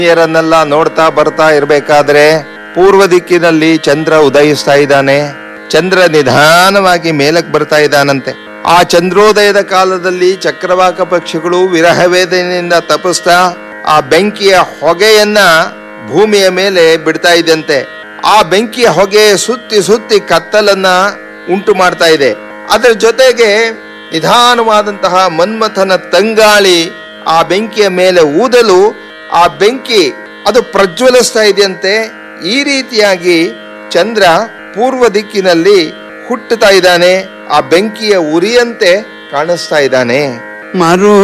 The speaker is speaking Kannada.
ನೀರನ್ನೆಲ್ಲ ನೋಡ್ತಾ ಬರ್ತಾ ಇರ್ಬೇಕಾದ್ರೆ ಪೂರ್ವ ದಿಕ್ಕಿನಲ್ಲಿ ಚಂದ್ರ ಉದಯಿಸ್ತಾ ಇದ್ದಾನೆ ಚಂದ್ರ ನಿಧಾನವಾಗಿ ಮೇಲಕ್ಕೆ ಬರ್ತಾ ಇದ್ದಾನಂತೆ ಆ ಚಂದ್ರೋದಯದ ಕಾಲದಲ್ಲಿ ಚಕ್ರವಾಕ ಪಕ್ಷಿಗಳು ವಿರಹ ವೇದನೆಯಿಂದ ತಪಿಸ್ತಾ ಆ ಬೆಂಕಿಯ ಹೊಗೆಯನ್ನ ಭೂಮಿಯ ಮೇಲೆ ಬಿಡ್ತಾ ಇದ್ದಂತೆ ಆ ಬೆಂಕಿಯ ಹೊಗೆ ಸುತ್ತಿ ಸುತ್ತಿ ಕತ್ತಲನ್ನ ಉಂಟು ಮಾಡ್ತಾ ಇದೆ ಅದರ ಜೊತೆಗೆ ನಿಧಾನವಾದಂತಹ ಮನ್ಮಥನ ತಂಗಾಳಿ ಆ ಬೆಂಕಿಯ ಮೇಲೆ ಊದಲು ಆ ಬೆಂಕಿ ಅದು ಪ್ರಜ್ವಲಿಸ್ತಾ ಇದೆಯಂತೆ ಈ ರೀತಿಯಾಗಿ ಚಂದ್ರ ಪೂರ್ವ ದಿಕ್ಕಿನಲ್ಲಿ ಹುಟ್ಟುತ್ತಾ ಇದ್ದಾನೆ ಆ ಬೆಂಕಿಯ ಉರಿಯಂತೆ ಕಾಣಿಸ್ತಾ ಇದ್ದಾನೆ ಮರು